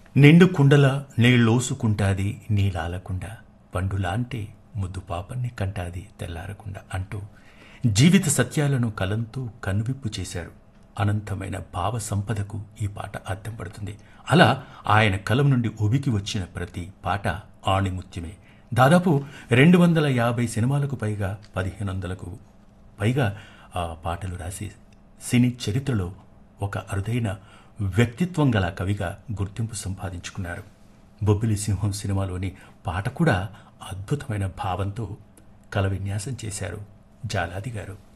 నిండు కుండల నీళ్ళోసుకుంటాది నీలాలకుండా పండులాంటి ముద్దు పాపన్ని కంటాది తెల్లారకుండా అంటూ జీవిత సత్యాలను కలంతో కనువిప్పు చేశారు అనంతమైన భావ సంపదకు ఈ పాట అర్థం పడుతుంది అలా ఆయన కలం నుండి ఉబికి వచ్చిన ప్రతి పాట ఆణిముత్యమే దాదాపు రెండు వందల యాభై సినిమాలకు పైగా పదిహేను వందలకు పైగా ఆ పాటలు రాసి సినీ చరిత్రలో ఒక అరుదైన వ్యక్తిత్వం గల కవిగా గుర్తింపు సంపాదించుకున్నారు బొబ్బిలి సింహం సినిమాలోని పాట కూడా అద్భుతమైన భావంతో కల విన్యాసం చేశారు జాలాది గారు